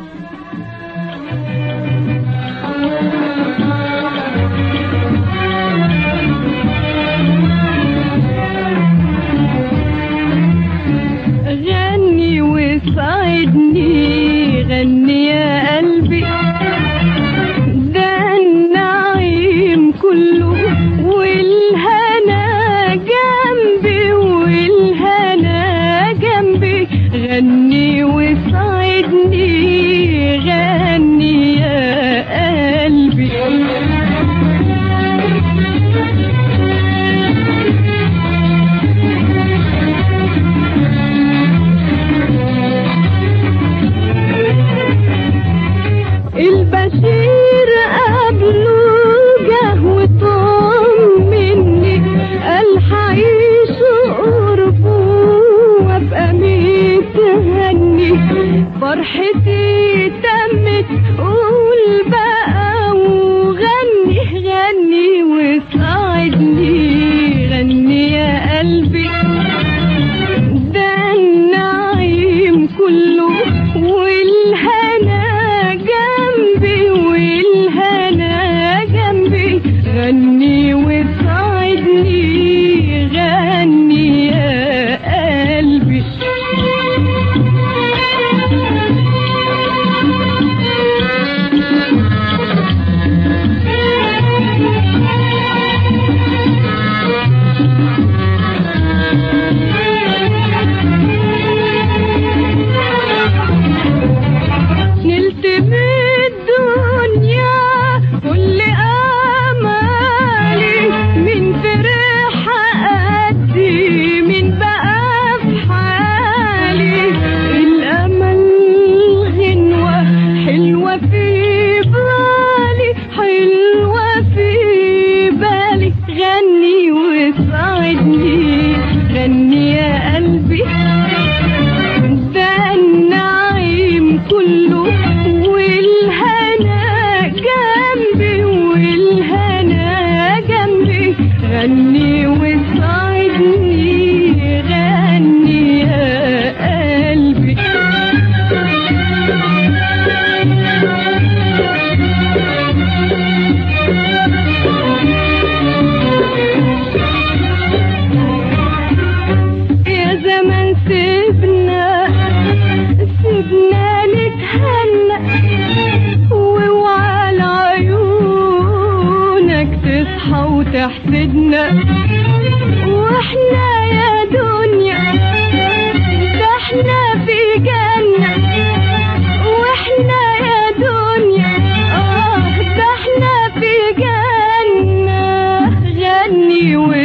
غني وساعدني غني يا قلبي ده النعيم كله والهنا جنبي والهنا جنبي غني وساعدني غني يا قلبي البشير قبله جه وطمني قال حعيش قربه وابقى متهني فرحتي تمت قول بقى وغني غني وساعدني غني يا قلبي ده النعيم كله والهنا جنبي والهنا جنبي غني وساعدني غني يا قلبي نلت بالدنيا كل امالي من فرح قدي من بقى في حالي الامل غنوه حلوه في بالي حلوه في بالي غني وساعدني غني يا قلبي ده النعيم كله والهنا جنبي والهنا جنبي غني وساعدني غني يا قلبي يا زمان سيبنا سيبنا نتهنى واوعى لعيونك تصحى وتحسدنا واحنا يا دنيا ده احنا في جنة واحنا يا دنيا اه ده احنا في جنة غني و